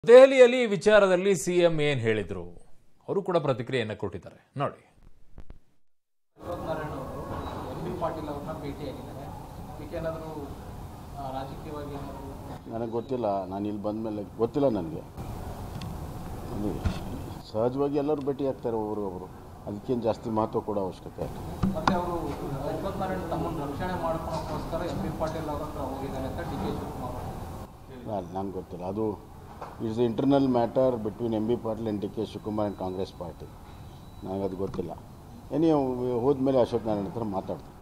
ದೆಹಲಿಯಲ್ಲಿ ಈ ವಿಚಾರದಲ್ಲಿ ಸಿಎಂ ಏನ್ ಹೇಳಿದ್ರು ಅವರು ಕೂಡ ಪ್ರತಿಕ್ರಿಯೆಯನ್ನು ಕೊಟ್ಟಿದ್ದಾರೆ ನೋಡಿ ನಾರಾಯಣ ಅವರು ಎಂ ಬಿ ಪಾಟೀಲ್ ಅವ್ರನ್ನ ಭೇಟಿಯಾಗಿದ್ದಾರೆ ಇದಕ್ಕೇನಾದರೂ ರಾಜಕೀಯವಾಗಿ ಏನಾದರೂ ನನಗೆ ಗೊತ್ತಿಲ್ಲ ನಾನು ಇಲ್ಲಿ ಬಂದ ಮೇಲೆ ಗೊತ್ತಿಲ್ಲ ನನಗೆ ನನಗೆ ಸಹಜವಾಗಿ ಎಲ್ಲರೂ ಭೇಟಿ ಆಗ್ತಾರೆ ಒಬ್ರಿಗೊಬ್ರು ಅದಕ್ಕೇನು ಜಾಸ್ತಿ ಮಹತ್ವ ಕೊಡೋ ಅವಶ್ಯಕತೆ ಇಲ್ಲ ಮತ್ತೆ ಅವರು ನಾರಾಯಣ ತಮ್ಮನ್ನು ರಕ್ಷಣೆ ಮಾಡ್ಕೊಳಕ್ಕೋಸ್ಕರ ಎಂ ಬಿ ಪಾಟೀಲ್ ಅವ್ರ ಹತ್ರ ಹೋಗಿದ್ದಾರೆ ಅಂತ ಡಿ ಕೆ ಶಿವಕುಮಾರ್ ಅವರು ನಂಗೆ ಗೊತ್ತಿಲ್ಲ ಅದು it's internal matter between M B Patil and D K Shivakumar and Congress party ನನಗೆ ಅದು ಗೊತ್ತಿಲ್ಲ ಏನೇ ಹೋದ್ಮೇಲೆ ಅಶೋಕ್ ನಾರಾಯಣ ಹತ್ರ ಮಾತಾಡ್ತೀನಿ